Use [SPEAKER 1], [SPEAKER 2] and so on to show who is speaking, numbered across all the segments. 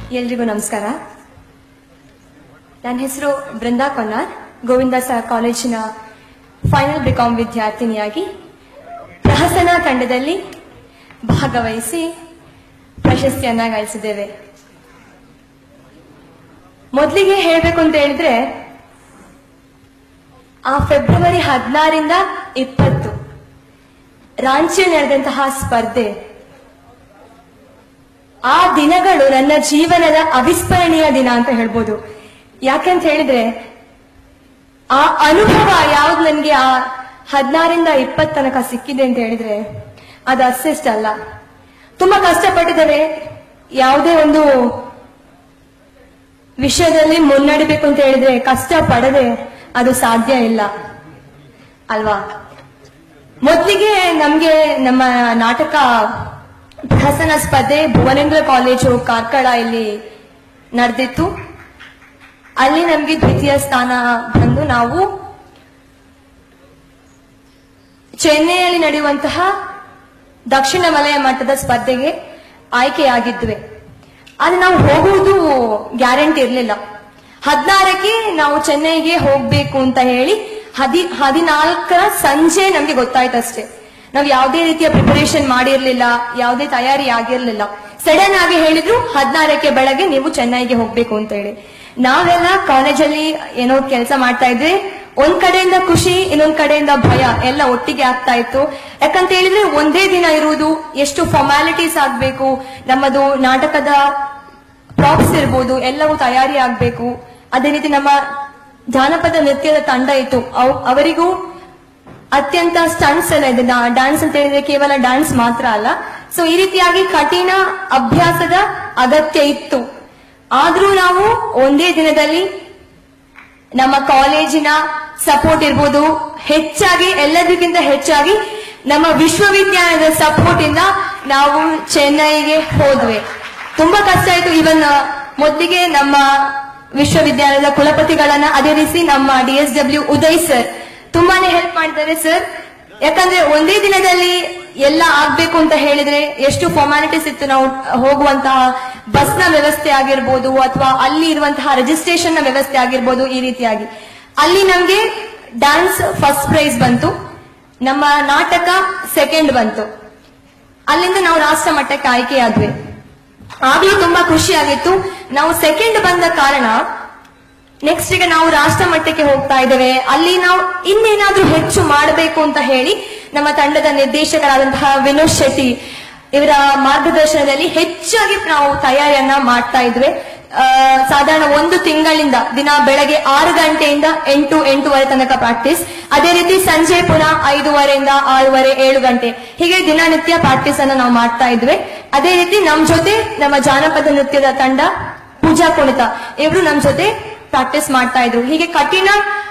[SPEAKER 1] ಎಲ್ರಿಗೂ ನಮಸ್ಕಾರ ನನ್ನ ಹೆಸರು ಬೃಂದಾ ಕೊನ್ನಾರ್ ಗೋವಿಂದ ಸ ಕಾಲೇಜಿನ ಫೈನಲ್ ಬಿಕಾಂ ವಿದ್ಯಾರ್ಥಿನಿಯಾಗಿ ಪ್ರಹಸನ ತಂಡದಲ್ಲಿ ಭಾಗವಹಿಸಿ ಪ್ರಶಸ್ತಿಯನ್ನ ಗಳಿಸಿದ್ದೇವೆ ಮೊದಲಿಗೆ ಹೇಳಬೇಕು ಅಂತ ಹೇಳಿದ್ರೆ ಆ ಫೆಬ್ರವರಿ ಹದಿನಾರಿಂದ ಇಪ್ಪತ್ತು ರಾಂಚಿಯಲ್ಲಿ ನಡೆದಂತಹ ಸ್ಪರ್ಧೆ ಆ ದಿನಗಳು ನನ್ನ ಜೀವನದ ಅವಿಸ್ಮರಣೀಯ ದಿನ ಅಂತ ಹೇಳ್ಬೋದು ಯಾಕಂತ ಹೇಳಿದ್ರೆ ಆ ಅನುಭವ ಯಾವ್ದು ನನ್ಗೆ ಆ ಹದಿನಾರಿಂದ ಇಪ್ಪತ್ತು ತನಕ ಸಿಕ್ಕಿದೆ ಅಂತ ಹೇಳಿದ್ರೆ ಅದು ಅಸ್ಸಿಸ್ಟ್ ಅಲ್ಲ ತುಂಬಾ ಕಷ್ಟಪಟ್ಟಿದ್ದಾರೆ ಯಾವುದೇ ಒಂದು ವಿಷಯದಲ್ಲಿ ಮುನ್ನಡಿಬೇಕು ಅಂತ ಹೇಳಿದ್ರೆ ಕಷ್ಟ ಪಡದೆ ಅದು ಸಾಧ್ಯ ಇಲ್ಲ ಅಲ್ವಾ ಮೊದಲಿಗೆ ನಮ್ಗೆ ನಮ್ಮ ನಾಟಕ ಪ್ರಹಸನ ಸ್ಪರ್ಧೆ ಭುವನೇಂದ್ರ ಕಾಲೇಜು ಕಾರ್ಕಳ ಇಲ್ಲಿ ನಡೆದಿತ್ತು ಅಲ್ಲಿ ನಮ್ಗೆ ದ್ವಿತೀಯ ಸ್ಥಾನ ಬಂದು ನಾವು ಚೆನ್ನೈಯಲ್ಲಿ ನಡೆಯುವಂತಹ ದಕ್ಷಿಣ ವಲಯ ಮಟ್ಟದ ಸ್ಪರ್ಧೆಗೆ ಆಯ್ಕೆಯಾಗಿದ್ವಿ ಆದ್ರೆ ನಾವು ಹೋಗುವುದು ಗ್ಯಾರಂಟಿ ಇರಲಿಲ್ಲ ಹದಿನಾರಕ್ಕೆ ನಾವು ಚೆನ್ನೈಗೆ ಹೋಗ್ಬೇಕು ಅಂತ ಹೇಳಿ ಹದಿ ಹದಿನಾಲ್ಕರ ಸಂಜೆ ನಮ್ಗೆ ಗೊತ್ತಾಯ್ತು ಅಷ್ಟೇ ನಾವು ಯಾವುದೇ ರೀತಿಯ ಪ್ರಿಪರೇಷನ್ ಮಾಡಿರ್ಲಿಲ್ಲ ಯಾವುದೇ ತಯಾರಿ ಆಗಿರ್ಲಿಲ್ಲ ಸಡನ್ ಆಗಿ ಹೇಳಿದ್ರು ಹದಿನಾರಕ್ಕೆ ಬೆಳಗ್ಗೆ ನೀವು ಚೆನ್ನೈಗೆ ಹೋಗ್ಬೇಕು ಅಂತ ಹೇಳಿ ನಾವೆಲ್ಲ ಕಾಲೇಜಲ್ಲಿ ಏನೋ ಕೆಲಸ ಮಾಡ್ತಾ ಇದ್ವಿ ಒಂದ್ ಕಡೆಯಿಂದ ಖುಷಿ ಇನ್ನೊಂದ್ ಕಡೆಯಿಂದ ಭಯ ಎಲ್ಲ ಒಟ್ಟಿಗೆ ಆಗ್ತಾ ಇತ್ತು ಯಾಕಂತ ಹೇಳಿದ್ರೆ ಒಂದೇ ದಿನ ಇರುವುದು ಎಷ್ಟು ಫಾರ್ಮಾಲಿಟೀಸ್ ಆಗ್ಬೇಕು ನಮ್ಮದು ನಾಟಕದ ಪ್ರಾಪ್ಸ್ ಇರ್ಬೋದು ಎಲ್ಲವೂ ತಯಾರಿ ಆಗ್ಬೇಕು ಅದೇ ರೀತಿ ನಮ್ಮ ಜಾನಪದ ನೃತ್ಯದ ತಂಡ ಇತ್ತು ಅವ್- ಅವರಿಗೂ ಅತ್ಯಂತ ಸ್ಟನ್ಸ್ ಎಲ್ಲ ಇದೆ ಡ್ಯಾನ್ಸ್ ಅಂತ ಹೇಳಿದ್ರೆ ಕೇವಲ ಡ್ಯಾನ್ಸ್ ಮಾತ್ರ ಅಲ್ಲ ಸೊ ಈ ರೀತಿಯಾಗಿ ಕಠಿಣ ಅಭ್ಯಾಸದ ಅಗತ್ಯ ಇತ್ತು ಆದ್ರೂ ನಾವು ಒಂದೇ ದಿನದಲ್ಲಿ ನಮ್ಮ ಕಾಲೇಜಿನ ಸಪೋರ್ಟ್ ಇರ್ಬೋದು ಹೆಚ್ಚಾಗಿ ಎಲ್ಲದಕ್ಕಿಂತ ಹೆಚ್ಚಾಗಿ ನಮ್ಮ ವಿಶ್ವವಿದ್ಯಾಲಯದ ಸಪೋರ್ಟ್ ಇಂದ ನಾವು ಚೆನ್ನೈಗೆ ಹೋದ್ವಿ ತುಂಬಾ ಕಷ್ಟ ಆಯ್ತು ಇವನ್ ಮೊದಲಿಗೆ ನಮ್ಮ ವಿಶ್ವವಿದ್ಯಾಲಯದ ಕುಲಪತಿಗಳನ್ನ ಅದೇ ರೀತಿ ನಮ್ಮ D S W Uday sir ತುಂಬಾನೇ ಹೆಲ್ಪ್ ಮಾಡಿದ್ದಾರೆ ಸರ್ ಯಾಕಂದ್ರೆ ಒಂದೇ ದಿನದಲ್ಲಿ ಎಲ್ಲ ಆಗ್ಬೇಕು ಅಂತ ಹೇಳಿದ್ರೆ ಎಷ್ಟು ಫಾರ್ಮಾಲಿಟೀಸ್ ಇತ್ತು ನಾವು ಹೋಗುವಂತಹ ಬಸ್ ನ ವ್ಯವಸ್ಥೆ ಆಗಿರ್ಬೋದು ಅಥವಾ ಅಲ್ಲಿ ಇರುವಂತಹ ರಿಜಿಸ್ಟ್ರೇಷನ್ ನ ವ್ಯವಸ್ಥೆ ಆಗಿರ್ಬೋದು ಈ ರೀತಿಯಾಗಿ ಅಲ್ಲಿ ನಮ್ಗೆ ಡ್ಯಾನ್ಸ್ ಫಸ್ಟ್ ಪ್ರೈಸ್ ಬಂತು ನಮ್ಮ ನಾಟಕ ಸೆಕೆಂಡ್ ಬಂತು ಅಲ್ಲಿಂದ ನಾವು ರಾಷ್ಟ್ರ ಮಟ್ಟಕ್ಕೆ ಆಯ್ಕೆಯಾದ್ವಿ ಆಗ್ಲೂ ತುಂಬಾ ಖುಷಿ ಆಗಿತ್ತು ನಾವು ಸೆಕೆಂಡ್ ಬಂದ ಕಾರಣ ನೆಕ್ಸ್ಟ್ ಈಗ ನಾವು ರಾಷ್ಟ್ರ ಮಟ್ಟಕ್ಕೆ ಹೋಗ್ತಾ ಇದ್ದೇವೆ ಅಲ್ಲಿ ನಾವು ಇನ್ನೇನಾದ್ರೂ ಹೆಚ್ಚು ಮಾಡಬೇಕು ಅಂತ ಹೇಳಿ ನಮ್ಮ ತಂಡದ ನಿರ್ದೇಶಕರಾದಂತಹ ವಿನೋದ್ ಶೆಟ್ಟಿ ಇವರ ಮಾರ್ಗದರ್ಶನದಲ್ಲಿ ಹೆಚ್ಚಾಗಿ ನಾವು ತಯಾರಿಯನ್ನ ಮಾಡ್ತಾ ಇದ್ವಿ ಆ, ಸಾಧಾರಣ ಒಂದು ತಿಂಗಳಿಂದ ದಿನ ಬೆಳಗ್ಗೆ ಆರು ಗಂಟೆಯಿಂದ ಎಂಟು ಎಂಟೂವರೆ ತನಕ ಪ್ರಾಕ್ಟೀಸ್ ಅದೇ ರೀತಿ ಸಂಜೆ ಪುನಃ ಐದೂವರೆಯಿಂದ ಆರೂವರೆ ಏಳು ಗಂಟೆ ಹೀಗೆ ದಿನನಿತ್ಯ ಪ್ರಾಕ್ಟೀಸ್ ಅನ್ನ ನಾವು ಮಾಡ್ತಾ ಇದ್ವಿ ಅದೇ ರೀತಿ ನಮ್ ಜೊತೆ ನಮ್ಮ ಜಾನಪದ ನೃತ್ಯದ ತಂಡ ಪೂಜಾ ಕುಣಿತ ಇವರು ನಮ್ ಜೊತೆ ಪ್ರಾಕ್ಟೀಸ್ ಮಾಡ್ತಾ ಇದ್ರು ಹೀಗೆ ಕಠಿಣ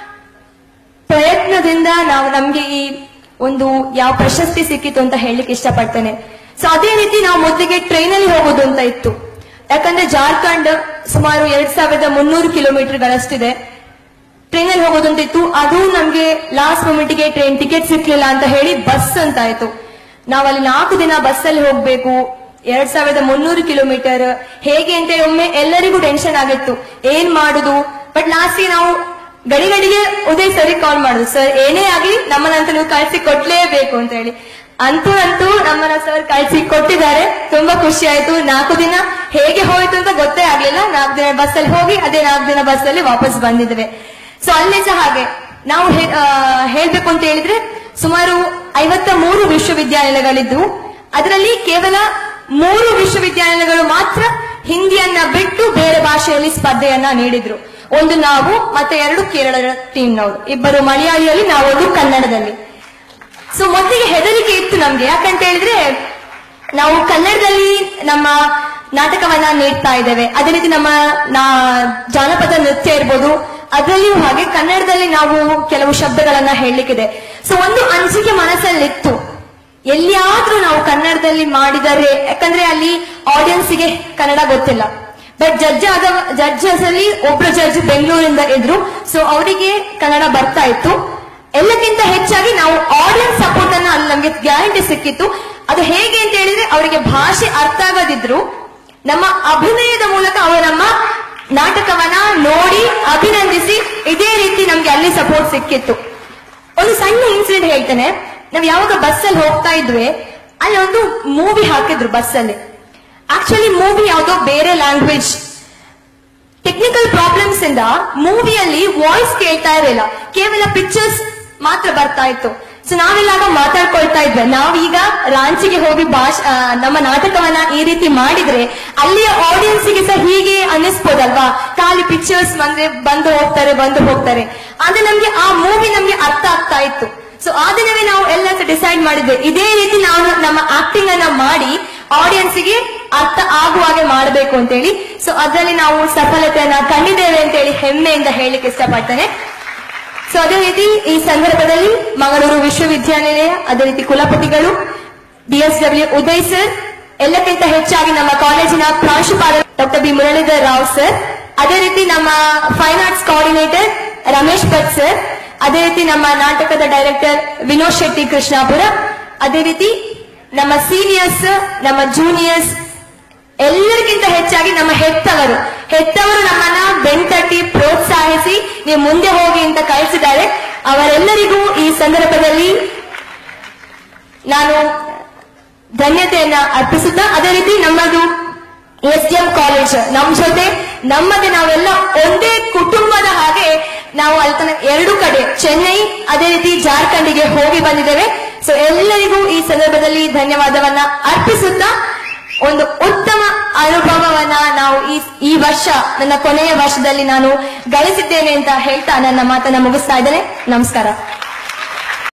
[SPEAKER 1] ಪ್ರಯತ್ನದಿಂದ ನಾವು ನಮ್ಗೆ ಈ ಒಂದು ಯಾವ ಪ್ರಶಸ್ತಿ ಸಿಕ್ಕಿತು ಅಂತ ಹೇಳಲಿಕ್ಕೆ ಇಷ್ಟಪಡ್ತೇನೆ ಸೊ ಅದೇ ರೀತಿ ನಾವು ಮೊದಲಿಗೆ ಟ್ರೈನ್ ಅಲ್ಲಿ ಹೋಗೋದು ಅಂತ ಇತ್ತು ಯಾಕಂದ್ರೆ ಜಾರ್ಖಂಡ್ ಸುಮಾರು ಎರಡ್ ಸಾವಿರದ ಮುನ್ನೂರು ಕಿಲೋಮೀಟರ್ಗಳಷ್ಟಿದೆ ಟ್ರೈನ್ ಅಲ್ಲಿ ಹೋಗೋದು ಅಂತ ಇತ್ತು ಅದು ನಮ್ಗೆ ಲಾಸ್ಟ್ ಮೂಮೆಂಟ್ಗೆ ಟ್ರೈನ್ ಟಿಕೆಟ್ ಸಿಕ್ಲಿಲ್ಲ ಅಂತ ಹೇಳಿ ಬಸ್ ಅಂತ ಆಯ್ತು ನಾವಲ್ಲಿ ನಾಲ್ಕು ದಿನ ಬಸ್ ಅಲ್ಲಿ ಹೋಗ್ಬೇಕು ಎರಡ್ ಸಾವಿರದ ಮುನ್ನೂರು ಕಿಲೋಮೀಟರ್ ಹೇಗೆ ಅಂತ ಹೇಳಿ ಒಮ್ಮೆ ಎಲ್ಲರಿಗೂ ಟೆನ್ಷನ್ ಆಗಿತ್ತು ಏನ್ ಮಾಡುದು ಬಟ್ ಲಾಸ್ಟ್ ನಾವು ಗಡಿ ಗಡಿಗೆ ಉದಯ್ ಸರಿ ಕಾಲ್ ಮಾಡುದು ಸರ್ ಏನೇ ಆಗ್ಲಿ ನಮ್ಮನ್ನಂತ ನೀವು ಕಳ್ಸಿ ಕೊಡ್ಲೇಬೇಕು ಅಂತ ಹೇಳಿ ಅಂತೂ ಅಂತೂ ನಮ್ಮನ್ನ ಸರ್ ಕಳ್ಸಿ ಕೊಟ್ಟಿದ್ದಾರೆ ತುಂಬಾ ಖುಷಿ ಆಯ್ತು ನಾಲ್ಕು ದಿನ ಹೇಗೆ ಹೋಯ್ತು ಅಂತ ಗೊತ್ತೇ ಆಗ್ಲಿಲ್ಲ ನಾಲ್ಕು ದಿನ ಬಸ್ ಅಲ್ಲಿ ಹೋಗಿ ಅದೇ ನಾಲ್ಕು ದಿನ ಬಸ್ ಅಲ್ಲಿ ವಾಪಸ್ ಬಂದಿದ್ದೇವೆ ಸೊ ಅಲ್ಲೇ ಸಹ ಹಾಗೆ ನಾವು ಹೇ- ಆ, ಹೇಳ್ಬೇಕು ಅಂತ ಹೇಳಿದ್ರೆ ಸುಮಾರು ಐವತ್ತ ಮೂರು ವಿಶ್ವವಿದ್ಯಾನಿಲಯಗಳಿದ್ದು ಅದರಲ್ಲಿ ಕೇವಲ ಮೂರು ವಿಶ್ವವಿದ್ಯಾನಿಲಯಗಳು ಮಾತ್ರ ಹಿಂದಿಯನ್ನ ಬಿಟ್ಟು ಬೇರೆ ಭಾಷೆಯಲ್ಲಿ ಸ್ಪರ್ಧೆಯನ್ನ ನೀಡಿದ್ರು ಒಂದು ನಾವು ಮತ್ತೆ ಎರಡು ಕೇರಳದ ಟೀಮ್ನವರು ಇಬ್ಬರು ಮಲಯಾಳಿಯಲ್ಲಿ ನಾವೊಂದು ಕನ್ನಡದಲ್ಲಿ ಸೊ ಮೊದಲಿಗೆ ಹೆದರಿಕೆ ಇತ್ತು ನಮ್ಗೆ ಯಾಕಂತ ಹೇಳಿದ್ರೆ ನಾವು ಕನ್ನಡದಲ್ಲಿ ನಮ್ಮ ನಾಟಕವನ್ನ ನೀಡ್ತಾ ಇದ್ದೇವೆ ಅದೇ ರೀತಿ ನಮ್ಮ ನಾ- ಜಾನಪದ ನೃತ್ಯ ಇರ್ಬೋದು ಅದರಲ್ಲಿಯೂ ಹಾಗೆ ಕನ್ನಡದಲ್ಲಿ ನಾವು ಕೆಲವು ಶಬ್ದಗಳನ್ನ ಹೇಳಲಿಕ್ಕಿದೆ ಸೊ ಒಂದು ಅನಿಸಿಕೆ ಮನಸ್ಸಲ್ಲಿತ್ತು ಎಲ್ಲಿಯಾದ್ರೂ ನಾವು ಕನ್ನಡದಲ್ಲಿ ಮಾಡಿದರೆ ಯಾಕಂದ್ರೆ ಅಲ್ಲಿ ಆಡಿಯನ್ಸ್ಗೆ ಕನ್ನಡ ಗೊತ್ತಿಲ್ಲ ಬಟ್ ಜಡ್ಜ್ ಆದ ಜಡ್ಜಸ್ ಅಲ್ಲಿ ಒಬ್ರು ಜಡ್ಜ್ ಬೆಂಗಳೂರಿಂದ ಇದ್ರು ಸೊ ಅವರಿಗೆ ಕನ್ನಡ ಬರ್ತಾ ಇತ್ತು ಎಲ್ಲಕ್ಕಿಂತ ಹೆಚ್ಚಾಗಿ ನಾವು ಆಡಿಯನ್ಸ್ ಸಪೋರ್ಟ್ ಅನ್ನ ಅಲ್ಲಿ ನಮ್ಗೆ ಗ್ಯಾರಂಟಿ ಸಿಕ್ಕಿತ್ತು ಅದು ಹೇಗೆ ಅಂತ ಹೇಳಿದ್ರೆ ಅವರಿಗೆ ಭಾಷೆ ಅರ್ಥ ಆಗದಿದ್ರು ನಮ್ಮ ಅಭಿನಯದ ಮೂಲಕ ಅವರು ನಮ್ಮ ನಾಟಕವನ್ನ ನೋಡಿ ಅಭಿನಂದಿಸಿ ಇದೇ ರೀತಿ ನಮ್ಗೆ ಅಲ್ಲಿ ಸಪೋರ್ಟ್ ಸಿಕ್ಕಿತ್ತು ಒಂದು ಸಣ್ಣ ಇನ್ಸಿಡೆಂಟ್ ಹೇಳ್ತೇನೆ ನಾವ್ ಯಾವಾಗ ಬಸ್ಸಲ್ಲಿ ಹೋಗ್ತಾ ಇದ್ವಿ ಅಲ್ಲಿ ಒಂದು ಮೂವಿ ಹಾಕಿದ್ರು ಬಸ್ಸಲ್ಲಿ ಆಕ್ಚುಲಿ ಮೂವಿ ಯಾವ್ದೋ ಬೇರೆ ಲ್ಯಾಂಗ್ವೇಜ್ ಟೆಕ್ನಿಕಲ್ ಪ್ರಾಬ್ಲಮ್ಸ್ ಇಂದ ಮೂವಿಯಲ್ಲಿ ವಾಯ್ಸ್ ಕೇಳ್ತಾ ಇರಲಿಲ್ಲ ಕೇವಲ ಪಿಕ್ಚರ್ಸ್ ಮಾತ್ರ ಬರ್ತಾ ಇತ್ತು ಸೊ ನಾವೆಲ್ಲಾಗ ಮಾತಾಡ್ಕೊಳ್ತಾ ಇದ್ವಿ ನಾವೀಗ ರಾಂಚಿಗೆ ಹೋಗಿ ಭಾಷ ಆ, ನಮ್ಮ ನಾಟಕವನ್ನ ಈ ರೀತಿ ಮಾಡಿದ್ರೆ ಅಲ್ಲಿಯ ಆಡಿಯನ್ಸ್ಗೆ ಸಹ ಹೀಗೆ ಅನ್ನಿಸ್ಬೋದಲ್ವಾ ಖಾಲಿ ಪಿಕ್ಚರ್ಸ್ ಬಂದ್ರೆ ಬಂದು ಹೋಗ್ತಾರೆ ಬಂದು ಹೋಗ್ತಾರೆ ಆದ್ರೆ ನಮ್ಗೆ ಆ ಮೂವಿ ನಮ್ಗೆ ಅರ್ಥ ಆಗ್ತಾ ಇತ್ತು ಸೊ ಆ ದಿನವೇ ನಾವು ಎಲ್ಲ ಡಿಸೈಡ್ ಮಾಡಿದ್ವಿ ಇದೇ ರೀತಿ ನಾವು ನಮ್ಮ ಆಕ್ಟಿಂಗ್ ಅನ್ನ ಮಾಡಿ ಆಡಿಯನ್ಸ್ಗೆ ಅರ್ಥ ಆಗುವ ಹಾಗೆ ಮಾಡಬೇಕು ಅಂತೇಳಿ ಸೊ ಅದರಲ್ಲಿ ನಾವು ಸಫಲತೆಯನ್ನ ಕಂಡಿದ್ದೇವೆ ಅಂತೇಳಿ ಹೆಮ್ಮೆಯಿಂದ ಹೇಳಲಿಕ್ಕೆ ಇಷ್ಟಪಡ್ತೇನೆ ಸೊ ಅದೇ ರೀತಿ ಈ ಸಂದರ್ಭದಲ್ಲಿ ಮಂಗಳೂರು ವಿಶ್ವವಿದ್ಯಾನಿಲಯ ಅದೇ ರೀತಿ ಕುಲಪತಿಗಳು ಡಿಎಸ್ಡಬ್ಲ್ಯೂ ಉದಯ್ ಸರ್ ಎಲ್ಲಕ್ಕಿಂತ ಹೆಚ್ಚಾಗಿ ನಮ್ಮ ಕಾಲೇಜಿನ ಪ್ರಾಂಶುಪಾಲರು doctor B Muralidhar Rao sir ಅದೇ ರೀತಿ ನಮ್ಮ fine arts coordinator Ramesh Bhat sir ಅದೇ ರೀತಿ ನಮ್ಮ ನಾಟಕದ ಡೈರೆಕ್ಟರ್ ವಿನೋದ್ ಶೆಟ್ಟಿ ಕೃಷ್ಣಾಪುರ ಅದೇ ರೀತಿ ನಮ್ಮ ಸೀನಿಯರ್ಸ್ ನಮ್ಮ ಜೂನಿಯರ್ಸ್ ಎಲ್ಲರಿಗಿಂತ ಹೆಚ್ಚಾಗಿ ನಮ್ಮ ಹೆತ್ತವರು ಹೆತ್ತವರು ನಮ್ಮನ್ನ ಬೆಂತಟ್ಟಿ ಪ್ರೋತ್ಸಾಹಿಸಿ ನೀವು ಮುಂದೆ ಹೋಗಿ ಅಂತ ಕಳಿಸಿದ್ದಾರೆ ಅವರೆಲ್ಲರಿಗೂ ಈ ಸಂದರ್ಭದಲ್ಲಿ ನಾನು ಧನ್ಯತೆಯನ್ನ ಅರ್ಪಿಸುತ್ತಾ ಅದೇ ರೀತಿ ನಮ್ಮದು ಎಸ್ ಡಿ ಎಂ ಕಾಲೇಜ್ ನಮ್ ಜೊತೆ ನಮ್ಮದೇ ನಾವೆಲ್ಲ ಒಂದೇ ಕುಟುಂಬದ ಹಾಗೆ ನಾವು ಅಲ್ಲಿ ತನಕ ಎರಡು ಕಡೆ ಚೆನ್ನೈ ಅದೇ ರೀತಿ ಜಾರ್ಖಂಡ್ಗೆ ಹೋಗಿ ಬಂದಿದ್ದೇವೆ ಸೊ ಎಲ್ಲರಿಗೂ ಈ ಸಂದರ್ಭದಲ್ಲಿ ಧನ್ಯವಾದವನ್ನ ಅರ್ಪಿಸುತ್ತಾ ಒಂದು ಉತ್ತಮ ಅನುಭವವನ್ನ ನಾವು ಈ ಈ ವರ್ಷ ನನ್ನ ಕೊನೆಯ ವರ್ಷದಲ್ಲಿ ನಾನು ಗಳಿಸಿದ್ದೇನೆ ಅಂತ ಹೇಳ್ತಾ ನನ್ನ ಮಾತನ್ನ ಮುಗಿಸ್ತಾ ಇದ್ದೇನೆ ನಮಸ್ಕಾರ